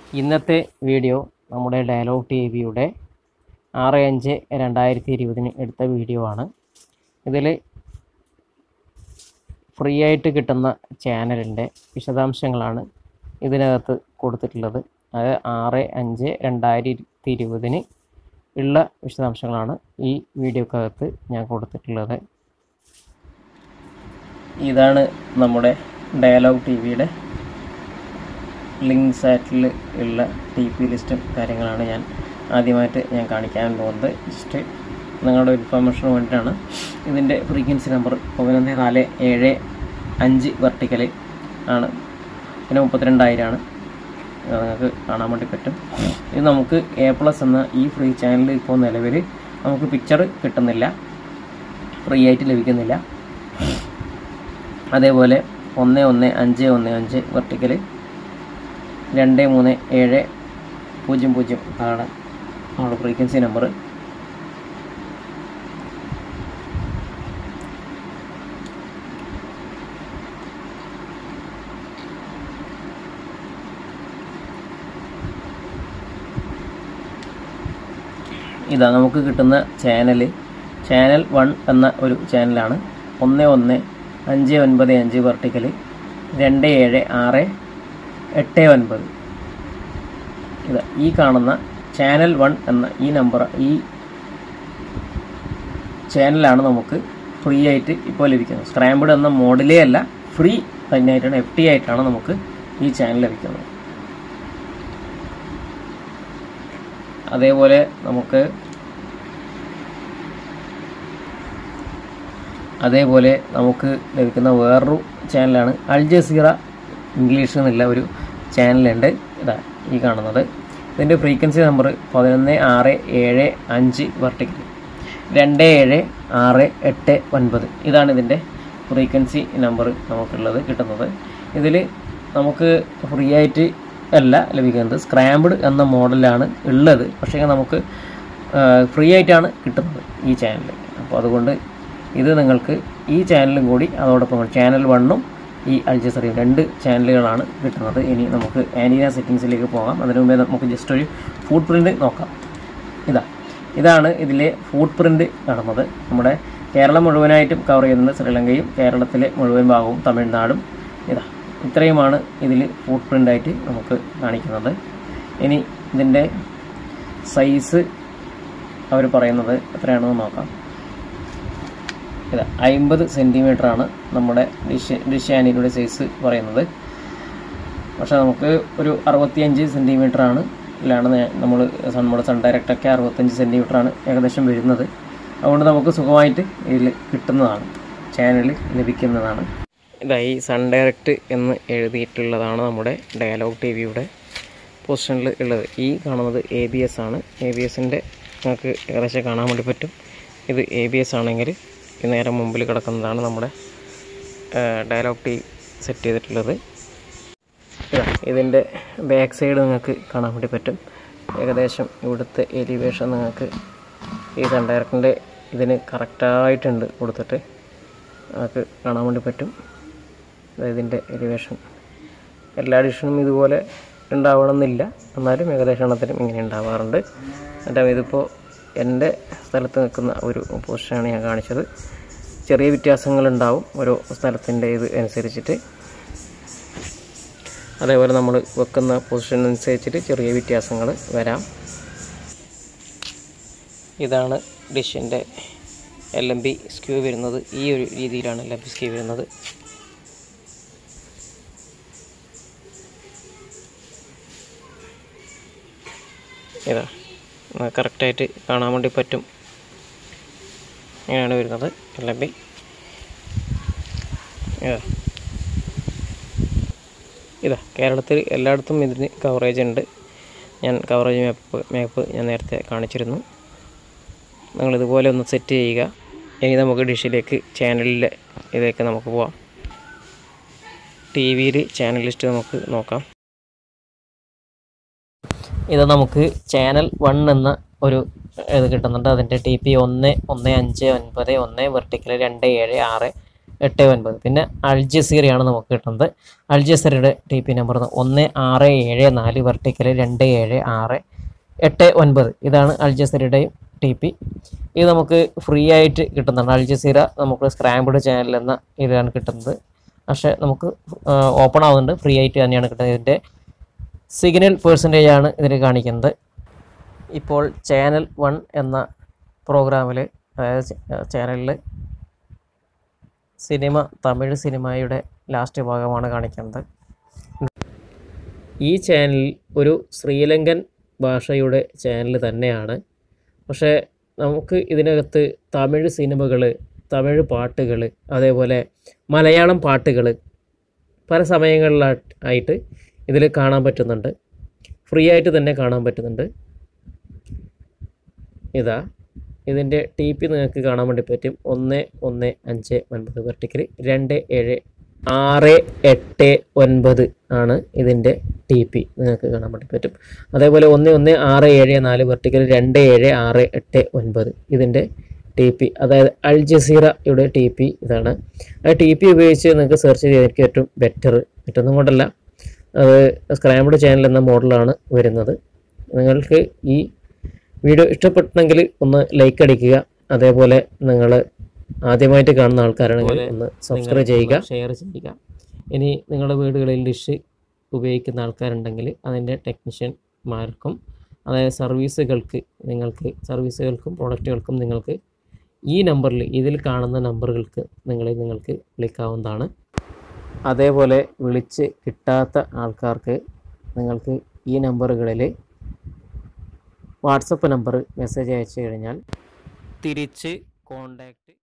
ഇന്നത്തെ വീഡിയോ നമ്മുടെ dialogue T വിയുടെ ആറ് അഞ്ച് രണ്ടായിരത്തി ഇരുപതിന് എടുത്ത വീഡിയോ ആണ് ഇതിൽ ഫ്രീ ആയിട്ട് കിട്ടുന്ന ചാനലിൻ്റെ വിശദാംശങ്ങളാണ് ഇതിനകത്ത് കൊടുത്തിട്ടുള്ളത് അത് ആറ് അഞ്ച് രണ്ടായിരത്തി ഇരുപതിന് ഉള്ള വിശദാംശങ്ങളാണ് ഈ വീഡിയോക്കകത്ത് ഞാൻ കൊടുത്തിട്ടുള്ളത് ഇതാണ് നമ്മുടെ ഡയലോഗ് ടി വിയുടെ ലിങ്ക് സാറ്റിൽ ഉള്ള ടി പി ലിസ്റ്റും കാര്യങ്ങളാണ് ഞാൻ ആദ്യമായിട്ട് ഞാൻ കാണിക്കാൻ പോകുന്നത് ജസ്റ്റ് നിങ്ങളുടെ ഇൻഫർമേഷന് വേണ്ടിയിട്ടാണ് ഇതിൻ്റെ ഫ്രീക്വൻസി നമ്പർ പതിനൊന്ന് നാല് ഏഴ് അഞ്ച് വെർട്ടിക്കൽ ആണ് പിന്നെ മുപ്പത്തിരണ്ടായിരമാണ് നിങ്ങൾക്ക് കാണാൻ വേണ്ടി പറ്റും ഇത് നമുക്ക് എ പ്ലസ് എന്ന ഈ ഫ്രീ ചാനൽ ഇപ്പോൾ നിലവിൽ നമുക്ക് പിക്ചർ കിട്ടുന്നില്ല ഫ്രീ ആയിട്ട് ലഭിക്കുന്നില്ല അതേപോലെ ഒന്ന് ഒന്ന് അഞ്ച് ഒന്ന് അഞ്ച് വെർട്ടിക്കൽ രണ്ട് മൂന്ന് ഏഴ് പൂജ്യം പൂജ്യം ആണ് നമ്മുടെ ഫ്രീക്വൻസി നമ്പർ ഇതാ നമുക്ക് കിട്ടുന്ന ചാനൽ ചാനൽ വൺ എന്ന ഒരു ചാനലാണ് ഒന്ന് ഒന്ന് അഞ്ച് ഒൻപത് അഞ്ച് വെർട്ടിക്കൽ രണ്ട് ഏഴ് ആറ് എട്ട് ഒൻപത് ഇത് ഈ കാണുന്ന ചാനൽ വൺ എന്ന ഈ നമ്പർ ഈ ചാനലാണ് നമുക്ക് ഫ്രീ ആയിട്ട് ഇപ്പോൾ ലഭിക്കുന്നത് സ്ക്രാമ്പിഡ് എന്ന മോഡലേ അല്ല ഫ്രീ തന്നെയായിട്ടാണ് എഫ് ടി ആയിട്ടാണ് നമുക്ക് ഈ ചാനൽ ലഭിക്കുന്നത് അതേപോലെ നമുക്ക് അതേപോലെ നമുക്ക് ലഭിക്കുന്ന വേറൊരു ചാനലാണ് അൽ ജസീറ ഇംഗ്ലീഷ് എന്നുള്ള ഒരു ചാനലുണ്ട് ഇതാ ഈ കാണുന്നത് ഇതിൻ്റെ ഫ്രീക്വൻസി നമ്പർ പതിനൊന്ന് ആറ് ഏഴ് അഞ്ച് വെർട്ടിക്കൽ രണ്ട് ഏഴ് ആറ് എട്ട് ഒൻപത് ഇതാണ് ഇതിൻ്റെ ഫ്രീക്വൻസി നമ്പർ നമുക്കുള്ളത് കിട്ടുന്നത് ഇതിൽ നമുക്ക് ഫ്രീ ആയിട്ട് അല്ല ലഭിക്കുന്നത് സ്ക്രാമ്പിഡ് എന്ന മോഡലാണ് ഉള്ളത് പക്ഷേ നമുക്ക് ഫ്രീ ആയിട്ടാണ് കിട്ടുന്നത് ഈ ചാനൽ അപ്പോൾ അതുകൊണ്ട് ഇത് നിങ്ങൾക്ക് ഈ ചാനലും കൂടി അതോടൊപ്പം ചാനൽ വണ്ണും ഈ അൽജസറിയും രണ്ട് ചാനലുകളാണ് കിട്ടുന്നത് ഇനി നമുക്ക് ആൻറ്റീന സെറ്റിങ്സിലേക്ക് പോകാം അതിനു മുമ്പേ നമുക്ക് ജസ്റ്റ് ഒരു ഫുട് പ്രിൻ്റ് നോക്കാം ഇതാ ഇതാണ് ഇതിലെ ഫുട് പ്രിൻ്റ് കാണുന്നത് നമ്മുടെ കേരളം മുഴുവനായിട്ടും കവർ ചെയ്യുന്നത് ശ്രീലങ്കയും കേരളത്തിലെ മുഴുവൻ ഭാഗവും തമിഴ്നാടും ഇതാ ഇത്രയുമാണ് ഇതിൽ ഫുട് പ്രിൻ്റായിട്ട് നമുക്ക് കാണിക്കുന്നത് ഇനി ഇതിൻ്റെ സൈസ് അവർ പറയുന്നത് എത്രയാണെന്ന് നോക്കാം ഇത് അമ്പത് ആണ് നമ്മുടെ ഡിഷ് ഡിഷ് ആനിയുടെ സൈസ് പറയുന്നത് പക്ഷേ നമുക്ക് ഒരു അറുപത്തിയഞ്ച് സെൻറ്റിമീറ്ററാണ് ലാണ് നമ്മൾ നമ്മുടെ സൺ ഡയറക്റ്റൊക്കെ അറുപത്തഞ്ച് സെൻറ്റിമീറ്ററാണ് ഏകദേശം വരുന്നത് അതുകൊണ്ട് നമുക്ക് സുഖമായിട്ട് ഇതിൽ കിട്ടുന്നതാണ് ചാനൽ ലഭിക്കുന്നതാണ് ഇതായി സൺ ഡയറക്റ്റ് എന്ന് എഴുതിയിട്ടുള്ളതാണ് നമ്മുടെ ഡയലോഗ് ടി വിയുടെ പൊസിഷനിൽ ഉള്ളത് ഈ കാണുന്നത് എ ബി എസ് ആണ് എ ബി എസിൻ്റെ നിങ്ങൾക്ക് ഏകദേശം കാണാൻ വേണ്ടി പറ്റും ഇത് എ ബി എസ് ആണെങ്കിൽ ഈ നേരെ മുമ്പിൽ കിടക്കുന്നതാണ് നമ്മുടെ ഡയലോഗ് ടി സെറ്റ് ചെയ്തിട്ടുള്ളത് ഇതിൻ്റെ ബാക്ക് സൈഡ് നിങ്ങൾക്ക് കാണാൻ വേണ്ടി പറ്റും ഏകദേശം ഇവിടുത്തെ എലിവേഷൻ നിങ്ങൾക്ക് ഈ സൺ ഡയറക്റ്റിൻ്റെ ഇതിന് കറക്റ്റായിട്ടുണ്ട് കൊടുത്തിട്ട് നമുക്ക് കാണാൻ വേണ്ടി പറ്റും ഇതിൻ്റെ എലിവേഷൻ എല്ലാ ഡിഷനും ഇതുപോലെ ഉണ്ടാവണമെന്നില്ല എന്നാലും ഏകദേശം എണ്ണത്തിനും ഇങ്ങനെ ഉണ്ടാവാറുണ്ട് എന്നിട്ട് ഇതിപ്പോൾ എൻ്റെ സ്ഥലത്ത് നിൽക്കുന്ന ഒരു പൊസിഷനാണ് ഞാൻ കാണിച്ചത് ചെറിയ വ്യത്യാസങ്ങളുണ്ടാവും ഓരോ സ്ഥലത്തിൻ്റെ ഇത് അനുസരിച്ചിട്ട് അതേപോലെ നമ്മൾ വെക്കുന്ന പൊസിഷൻ അനുസരിച്ചിട്ട് ചെറിയ വ്യത്യാസങ്ങൾ വരാം ഇതാണ് ഡിഷിൻ്റെ എൽ എം ബി സ്ക്യൂ വരുന്നത് ഈ ഒരു രീതിയിലാണ് എൽ എം ബി സ്ക്യൂ വരുന്നത് ഇതാ കറക്റ്റായിട്ട് കാണാൻ വേണ്ടി പറ്റും ഇങ്ങനെയാണ് വരുന്നത് എൽ എം ബി ഇതാ ഇതാ കേരളത്തിൽ എല്ലായിടത്തും ഇതിന് കവറേജ് ഉണ്ട് ഞാൻ കവറേജ് മാപ്പ് മാപ്പ് ഞാൻ നേരത്തെ കാണിച്ചിരുന്നു നിങ്ങൾ ഇതുപോലെ ഒന്ന് സെറ്റ് ചെയ്യുക ഇനി നമുക്ക് ഡിഷിലേക്ക് ചാനലിലെ ഇതിലേക്ക് നമുക്ക് പോവാം ടി വിയിൽ ചാനൽ ലിസ്റ്റ് നമുക്ക് നോക്കാം ഇത് നമുക്ക് ചാനൽ വൺ എന്ന ഒരു ഇത് കിട്ടുന്നുണ്ട് അതിൻ്റെ ടി പി ഒന്ന് ഒന്ന് അഞ്ച് ഒൻപത് ഒന്ന് വെർട്ടിക്കൽ രണ്ട് ഏഴ് ആറ് എട്ട് ഒൻപത് പിന്നെ അൽജസീറയാണ് നമുക്ക് കിട്ടുന്നത് അൽജസീറയുടെ ടി പി നമ്പർ ഒന്ന് ആറ് ഏഴ് നാല് വെർട്ടിക്കൽ രണ്ട് ഏഴ് ആറ് എട്ട് ഒൻപത് ഇതാണ് അൽജസീറയുടെയും ടി പി ഇത് നമുക്ക് ഫ്രീ ആയിട്ട് കിട്ടുന്നതാണ് അൽജസീറ നമുക്ക് സ്ക്രാമ്പിൾഡ് ചാനൽ എന്ന ഇതാണ് കിട്ടുന്നത് പക്ഷേ നമുക്ക് ഓപ്പൺ ആവുന്നുണ്ട് ഫ്രീ ആയിട്ട് തന്നെയാണ് കിട്ടുന്നത് ഇതിൻ്റെ സിഗ്നൽ പേഴ്സൻറ്റേജ് ആണ് ഇതിൽ കാണിക്കുന്നത് ഇപ്പോൾ ചാനൽ വൺ എന്ന പ്രോഗ്രാമിൽ അതായത് ചാനലിൽ സിനിമ തമിഴ് സിനിമയുടെ ലാസ്റ്റ് ഭാഗമാണ് കാണിക്കുന്നത് ഈ ചാനൽ ഒരു ശ്രീലങ്കൻ ഭാഷയുടെ ചാനൽ തന്നെയാണ് പക്ഷേ നമുക്ക് ഇതിനകത്ത് തമിഴ് സിനിമകൾ തമിഴ് പാട്ടുകൾ അതേപോലെ മലയാളം പാട്ടുകൾ പല സമയങ്ങളിലായിട്ട് ഇതിൽ കാണാൻ പറ്റുന്നുണ്ട് ഫ്രീ ആയിട്ട് തന്നെ കാണാൻ പറ്റുന്നുണ്ട് ഇതാ ഇതിൻ്റെ ടി പി നിങ്ങൾക്ക് കാണാൻ വേണ്ടി പറ്റും ഒന്ന് ഒന്ന് അഞ്ച് ഒൻപത് വെർട്ടിക്കൽ രണ്ട് ഏഴ് ആറ് എട്ട് ഒൻപത് ആണ് ഇതിൻ്റെ ടി പി നിങ്ങൾക്ക് കാണാൻ വേണ്ടി പറ്റും അതേപോലെ ഒന്ന് ഒന്ന് ആറ് ഏഴ് നാല് വെർട്ടിക്കൽ രണ്ട് ഏഴ് ആറ് എട്ട് ഒൻപത് ഇതിൻ്റെ ടി പി അതായത് അൽ ജസീറയുടെ ടി പി ഇതാണ് ആ ടി പി ഉപയോഗിച്ച് നിങ്ങൾക്ക് സെർച്ച് ചെയ്തായിരിക്കും ഏറ്റവും ബെറ്റർ മറ്റൊന്നും കൊണ്ടല്ല അത് സ്ക്രാമ്പിഡ് ചാനൽ എന്ന മോഡലാണ് വരുന്നത് നിങ്ങൾക്ക് ഈ വീഡിയോ ഇഷ്ടപ്പെട്ടെങ്കിൽ ഒന്ന് ലൈക്ക് അടിക്കുക അതേപോലെ നിങ്ങൾ ആദ്യമായിട്ട് കാണുന്ന ആൾക്കാരാണെങ്കിൽ ഒന്ന് സബ്സ്ക്രൈബ് ചെയ്യുക ഷെയർ ചെയ്യുക ഇനി നിങ്ങളുടെ വീടുകളിൽ ഡിഷ് ഉപയോഗിക്കുന്ന ആൾക്കാരുണ്ടെങ്കിൽ അതിൻ്റെ ടെക്നീഷ്യന്മാർക്കും അതായത് സർവീസുകൾക്ക് നിങ്ങൾക്ക് സർവീസുകൾക്കും പ്രോഡക്റ്റുകൾക്കും നിങ്ങൾക്ക് ഈ നമ്പറിൽ ഇതിൽ കാണുന്ന നമ്പറുകൾക്ക് നിങ്ങളെ നിങ്ങൾക്ക് വിളിക്കാവുന്നതാണ് അതേപോലെ വിളിച്ച് കിട്ടാത്ത ആൾക്കാർക്ക് നിങ്ങൾക്ക് ഈ നമ്പറുകളിൽ വാട്സപ്പ് നമ്പർ മെസ്സേജ് അയച്ചു കഴിഞ്ഞാൽ തിരിച്ച് കോണ്ടാക്റ്റ്